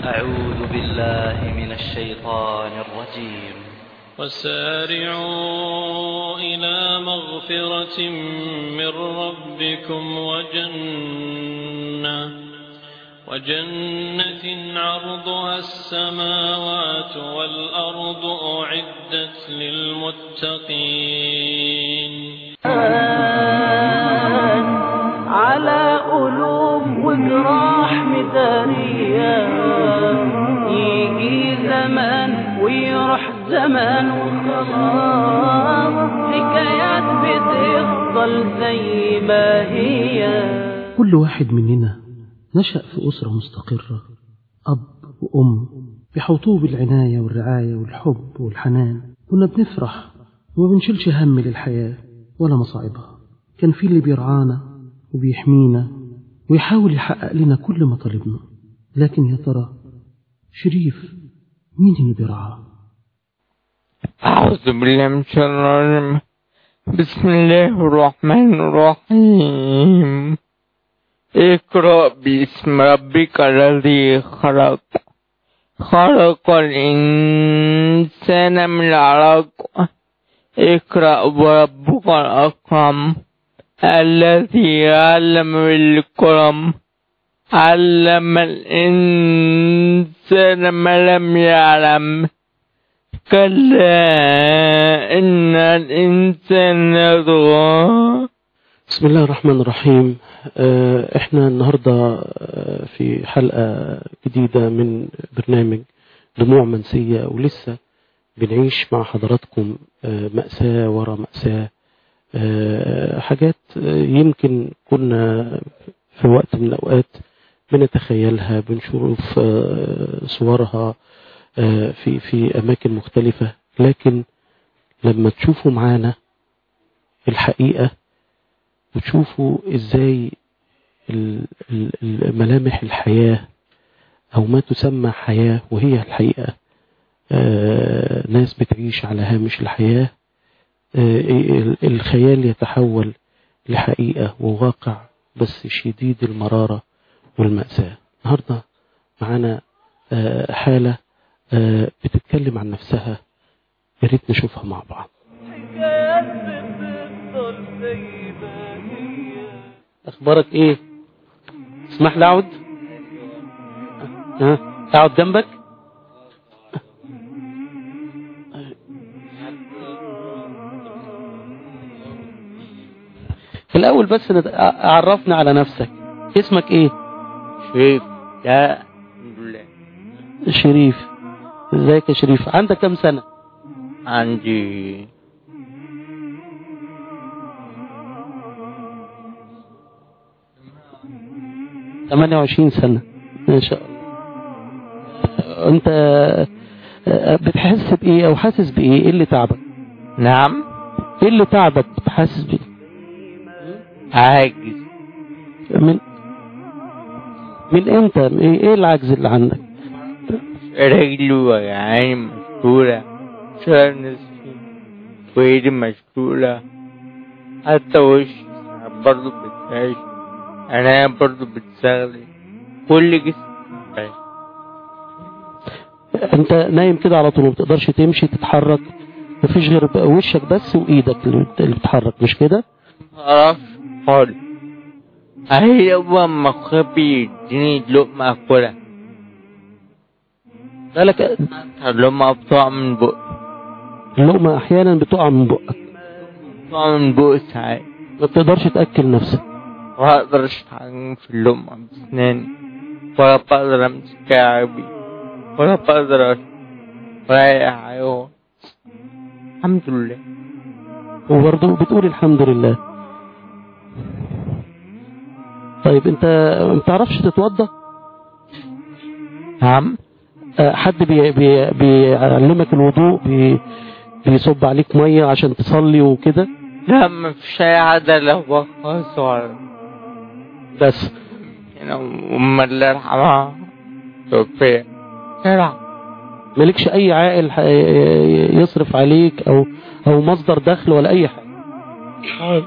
أعوذ بالله من الشيطان الرجيم وسارعوا إلى مغفرة من ربكم وجنة وجنة عرضها السماوات والأرض أعدت للمتقين على قلوب وجراح مدارية يجي زمان ويروح زمان وخلاص حكايات بتفضل زي ما هي كل واحد مننا نشأ في أسرة مستقرة أب وأم بيحوطوه بالعناية والرعاية والحب والحنان كنا بنفرح وما بنشيلش هم للحياة ولا مصاعبها كان في اللي بيرعانا وبيحمينا ويحاول يحقق لنا كل مطالبنا لكن يا ترى شريف مين اللي بيرعاه أعوذ بالله من الشيطان الرجيم بسم الله الرحمن الرحيم اقرأ باسم ربك الذي خلق خلق الإنسان من علق اقرأ وربك الأكرم الذي علم بالقلم علم الإنسان ما لم يعلم كلا إن الإنسان يطغى بسم الله الرحمن الرحيم آه، احنا النهاردة آه، في حلقة جديدة من برنامج دموع منسية ولسه بنعيش مع حضراتكم آه، مأساة ورا مأساة آه، حاجات آه، يمكن كنا في وقت من الأوقات بنتخيلها بنشوف آه، صورها آه، في في أماكن مختلفة لكن لما تشوفوا معانا الحقيقة وتشوفوا ازاي ال- ال- ال- ملامح الحياة او ما تسمى حياة وهي الحقيقة آه، ناس بتعيش على هامش الحياة آه، ال- الخيال يتحول لحقيقة وواقع بس شديد المرارة والمأساة النهاردة معانا آه، حالة آه، بتتكلم عن نفسها يا ريت نشوفها مع بعض حكايات بتفضل زي ما هي اخبارك ايه اسمح لي اقعد ها اقعد جنبك في الاول بس نت- عرفنا على نفسك اسمك ايه شريف يا الحمد لله شريف ازيك يا شريف عندك كم سنة عندي 28 سنة ما شاء الله انت آه، بتحس بايه او حاسس بايه ايه اللي تعبك نعم ايه اللي تعبك بتحسس بيه عاجز من من امتى ايه إيه العجز اللي عندك رجلي وجعاني مشلولة شعر نصفي وإيدي مشلولة حتى وشي ساعات برضه بتعيش أنا برضه بتشغلي كل جسمي بتعيش. انت نايم كده على طول ما بتقدرش تمشي تتحرك مفيش غير بقى وشك بس وايدك اللي بت- اللي بتتحرك مش كده معرفش خالص هي أول ما خبي يديني لقمة أكلها بالك اللقمة بتقع من بقي اللقمة احيانا بتقع من بقك بتقع من بقي ساعات ما بتقدرش تاكل نفسك وأقدرش أتحكم في اللقمة بسناني ولا بقدر أمسك عربي ولا بقدر أشرب ولا أي حاجة الحمد لله وبرضه بتقول الحمد لله طيب انت ما بتعرفش تتوضى نعم آه، حد بي بي بيعلمك الوضوء بي بيصب عليك ميه عشان تصلي وكده لا مفيش أي حاجة إلا هو خالص ولا بس يعني أم الله يرحمها توفيق يرحم مالكش اي عائل ح- يصرف عليك او او مصدر دخل ولا اي حاجه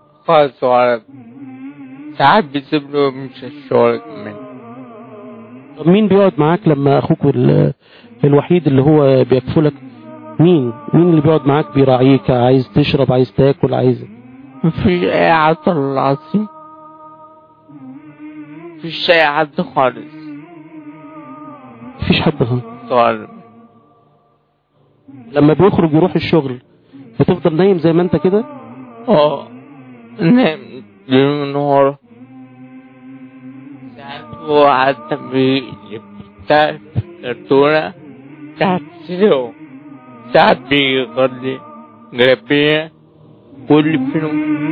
خالص ولا ساعات بيسيب له يمشي الشغل كمان طب مين بيقعد معاك لما اخوك ال- الوحيد اللي هو بيكفلك مين مين اللي بيقعد معاك بيراعيك عايز تشرب عايز تاكل عايز مفيش أي حد العظيم مفيش أي حد خالص مفيش حد خالص خالص لما بيخرج يروح الشغل بتفضل نايم زي ما انت كده اه نام ليل ونهار ساعات هو حتى بيفتح كرتونة تحت سريره ساعات بيغلي جلابية كل فين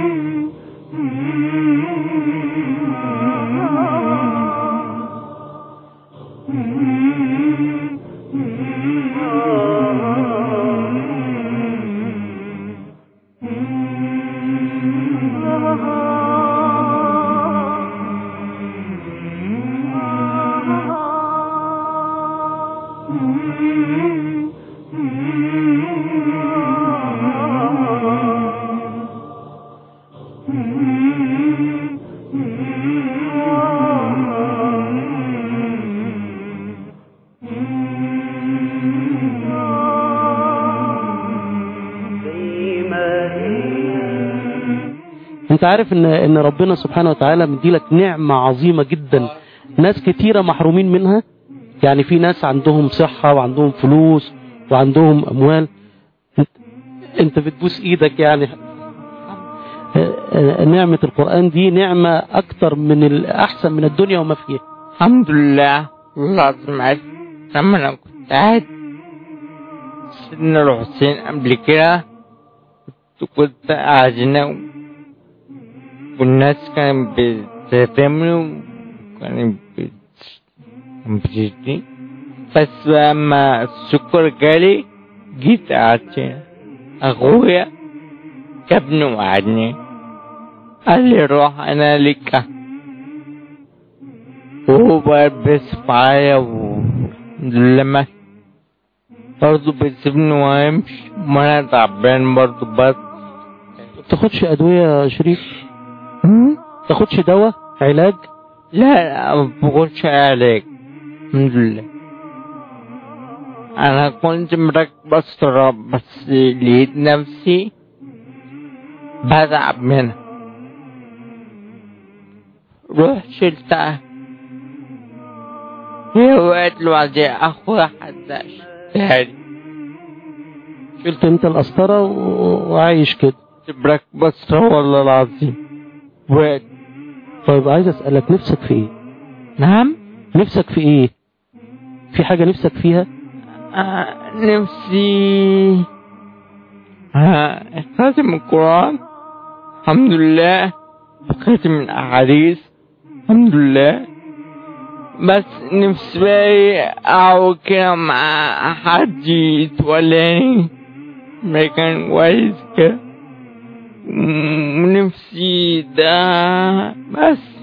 انت عارف ان ان ربنا سبحانه وتعالى مديلك نعمة عظيمة جدا ناس كتيرة محرومين منها يعني في ناس عندهم صحة وعندهم فلوس وعندهم اموال انت, انت بتبوس ايدك يعني اه، اه، نعمة القرآن دي نعمة اكتر من الاحسن من الدنيا وما فيها الحمد لله والله العظيم عارف لما انا كنت قاعد سيدنا الحسين قبل كده كنت- كنت قاعد هنا والناس كانت بتعمل كانت بت- كانت بتشتي بس لما السكر جالي جيت قعدت هنا اخويا جابني وقعدني قال لي روح انا لك وهو بقى بيصرف عليا والحمد لله ما برضه بيسيبني ويمشي ما انا تعبان برضه بس ما تاخدش ادوية يا شريف ما تاخدش دواء علاج لا لا ما باخدش علاج الحمد لله انا كنت مركب استراب بس لقيت نفسي بتعب منها روح شلتها هي وقعت لوحدها اخويا حداش تاني شلت انت القسطرة و- وعايش كده مركب استراب والله العظيم وقعت طيب عايز اسألك نفسك في ايه نعم نفسك في ايه في حاجة نفسك فيها آه، نفسي آه، خاتم القرآن الحمد لله خاتم الأحاديث الحمد لله بس نفسي بقى أقعد كده مع حد يتولاني مكان كويس كده ونفسي ده بس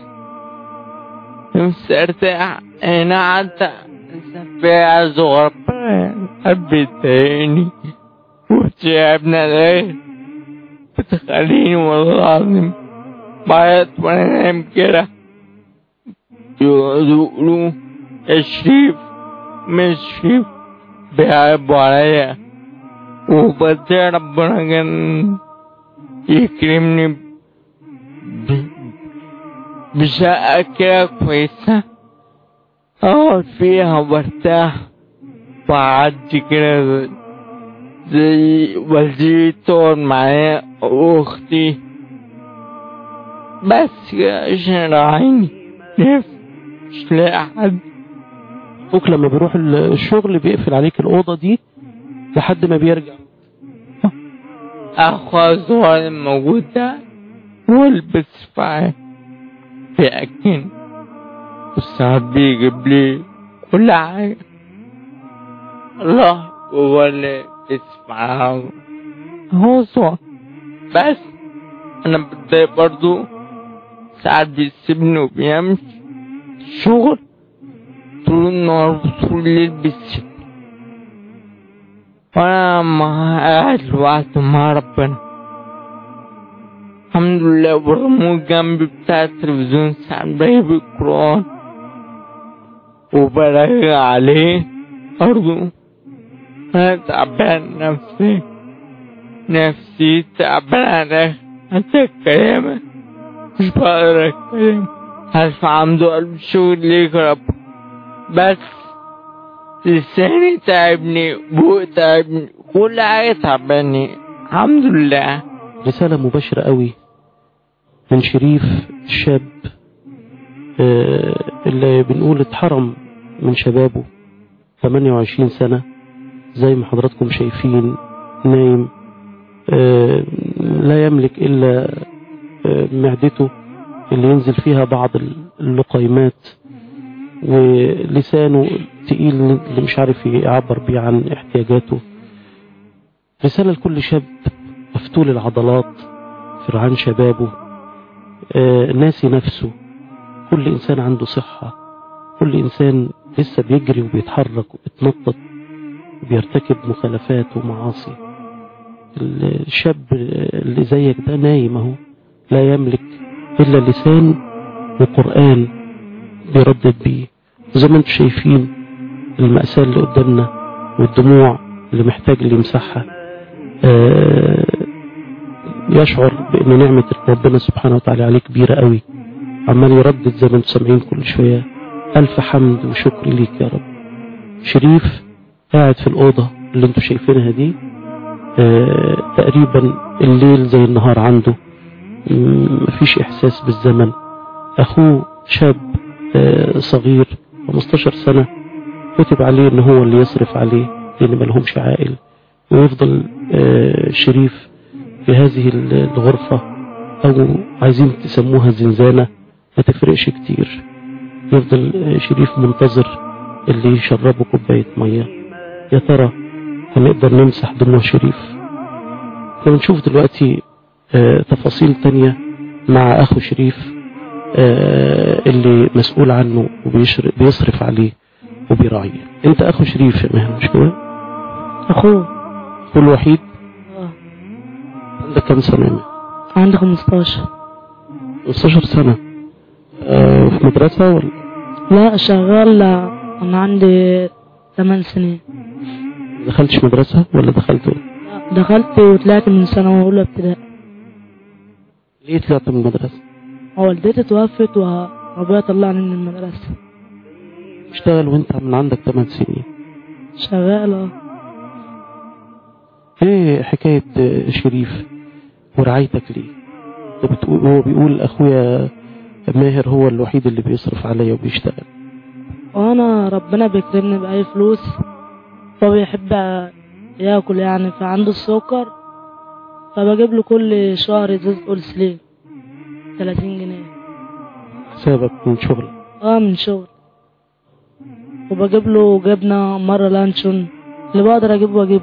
نفسي ارتاح انا حتى سفاح صغير حبيت تاني وتعبنا ليه بتخليني والله العظيم بعيط وانا نايم كده يقعدوا يقولوا يا شريف مش شريف بيعيبوا عليا وبس ربنا كان يكرمني ب- بشقة كده كويسة أقعد فيها وارتاح وأعدي كده زي والدتي تقعد معايا وأختي بس كده عشان راعيني نفسي مش لاقي حد اخوك لما بيروح ال- الشغل بيقفل عليك الأوضة دي لحد ما بيرجع أخويا الصغير الموجود ده هو اللي بيدفع بيأكل والساعات بيجيب لي كل حاجة الله هو اللي بيدفع هو صغير بس أنا بتضايق برضو ساعات بيسيبني وبيمشي الشغل طول النهار وطول الليل بيسيبني وانا ما قاعد لوحدي مع ربنا الحمد لله والريموت جنبي بتاع التلفزيون ساعات بجيب القرآن وبراجع عليه برضه أنا تعبان نفسي نفسي تعبانة حتى الكلام مش بقدر أتكلم ألف حمد وألف شكر ليك يا رب بس لساني تعبني بوق تعبني كل حاجة تعباني الحمد لله رسالة مباشرة قوي من شريف الشاب آه، اللي بنقول اتحرم من شبابه 28 سنة زي ما حضراتكم شايفين نايم آه، لا يملك إلا آه، معدته اللي ينزل فيها بعض اللقيمات ولسانه تقيل اللي مش عارف يعبر بيه عن احتياجاته رسالة لكل شاب مفتول العضلات فرعان شبابه آه، ناسي نفسه كل إنسان عنده صحة كل إنسان لسه بيجري وبيتحرك وبيتنطط وبيرتكب مخالفات ومعاصي الشاب اللي زيك ده نايم اهو لا يملك إلا لسان وقرآن بيردد بيه وزي ما انتم شايفين المأساة اللي قدامنا والدموع اللي محتاج اللي يمسحها آه، يشعر بأن نعمة ربنا سبحانه وتعالى عليه كبيرة قوي عمال يردد زي ما انتم سامعين كل شوية ألف حمد وشكر ليك يا رب شريف قاعد في الأوضة اللي انتم شايفينها دي آه، تقريبا الليل زي النهار عنده م- مفيش إحساس بالزمن أخوه شاب آه، صغير 15 سنة كتب عليه إن هو اللي يصرف عليه لأن ملهمش عائل ويفضل آه، شريف في هذه الغرفة أو عايزين تسموها زنزانة ما تفرقش كتير يفضل آه، شريف منتظر اللي يشربه كوباية مية يا ترى هنقدر نمسح دموع شريف احنا بنشوف دلوقتي آه، تفاصيل تانية مع أخو شريف آه، اللي مسؤول عنه وبيصرف عليه وبيراعيه انت أخو شريف يا مهر مش كده؟ اخوه أخوه الوحيد آه. عندك كم سنة يا مهر؟ عندي 15 15 سنة آه، في مدرسة ولا لا شغال انا عندي 8 سنين دخلتش مدرسة ولا دخلت دخلت وطلعت من سنة أولى ابتدائي ليه طلعت من المدرسة؟ والدتي توفت وأبويا طلعني من المدرسة اشتغل وانت من عندك 8 سنين شغال اه ايه حكاية آه، شريف ورعايتك ليه انت بتقول هو بيقول اخويا ماهر هو الوحيد اللي بيصرف عليا وبيشتغل وأنا ربنا بيكرمني بأي فلوس هو بيحب ياكل يعني فعنده السكر فبجيب له كل شهر ازازة أولسلين 30 جنيه حسابك من شغل اه من شغل وبجيب له جبنة مرة لانشون اللي بقدر اجيبه واجيبه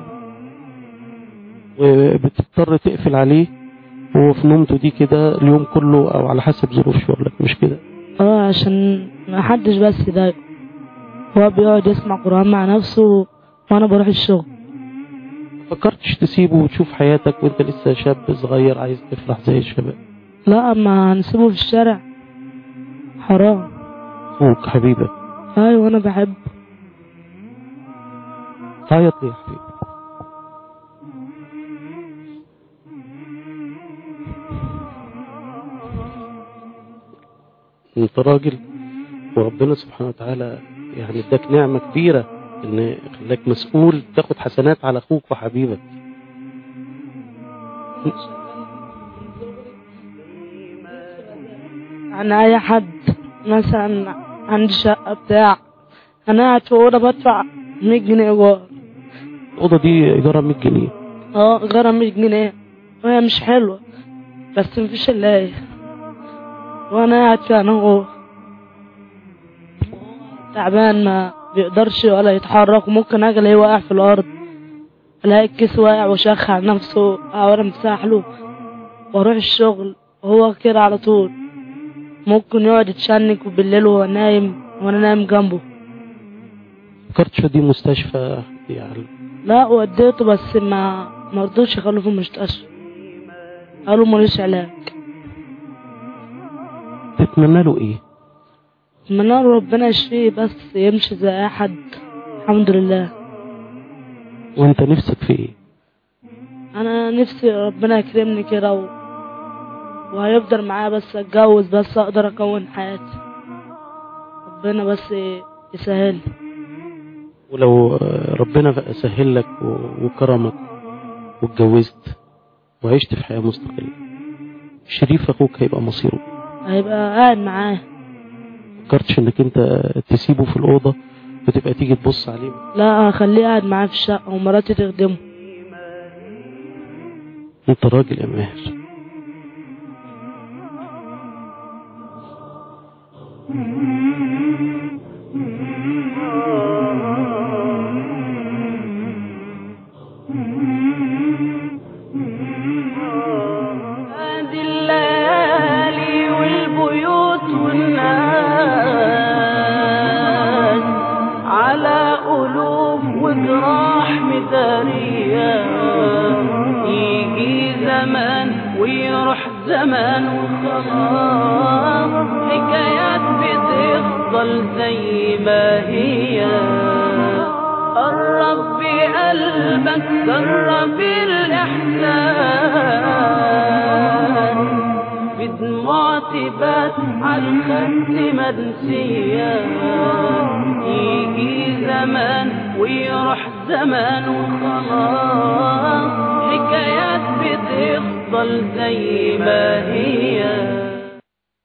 وبتضطر تقفل عليه وهو في نومته دي كده اليوم كله او على حسب ظروف شغلك مش كده اه عشان ما حدش بس يضايقه هو بيقعد يسمع قرآن مع نفسه وانا بروح الشغل فكرتش تسيبه وتشوف حياتك وانت لسه شاب صغير عايز تفرح زي الشباب لا ما هنسيبه في الشارع حرام اخوك حبيبك ايوه انا بحبه تعيط ليه يا حبيبي انت راجل وربنا سبحانه وتعالى يعني اداك نعمة كبيرة ان خلاك مسؤول تاخد حسنات على اخوك وحبيبك عن اي حد مثلا عندي شقة بتاع انا قاعد في اوضه بدفع 100 جنيه ايجار الأوضة دي إيجارها 100 جنيه اه ايجارها 100 جنيه وهي مش حلوة بس مفيش الا هي وانا قاعد فيها انا وهو تعبان ما بيقدرش ولا يتحرك وممكن اجي الاقيه واقع في الارض الاقي الكيس واقع وشخ على نفسه احاول امسح له واروح الشغل وهو كده على طول ممكن يقعد يتشنك بالليل وهو نايم وانا نايم جنبه فكرتش دي مستشفى يعني لا وديته بس ما مرضوش يخلوه في المستشفى قالوا ملوش علاج تتمنى له إيه؟ اتمنى له ربنا يشفيه بس يمشي زي اي حد الحمد لله وانت نفسك في ايه انا نفسي ربنا يكرمني كده و... وهيفضل معايا بس اتجوز بس اقدر اكون حياتي ربنا بس يسهل ولو آه، ربنا بقى سهل لك و- وكرمك واتجوزت وعشت في حياة مستقلة شريف اخوك هيبقى مصيره هيبقى قاعد معاه فكرتش انك انت تسيبه في الأوضة وتبقى تيجي تبص عليه لا هخليه قاعد معاه في الشقة ومراتي تخدمه انت راجل يا ماهر هذه الليالي والبيوت والناس على قلوب وجراح مدارية يجي زمان ويروح زمان وخلاص حكايات بتفضل زي ما هي قرب بقلبك جرب الإحسان بدموع تبات عالخد منسية يجي زمان ويروح زمان وخلاص حكايات بتفضل زي ما هي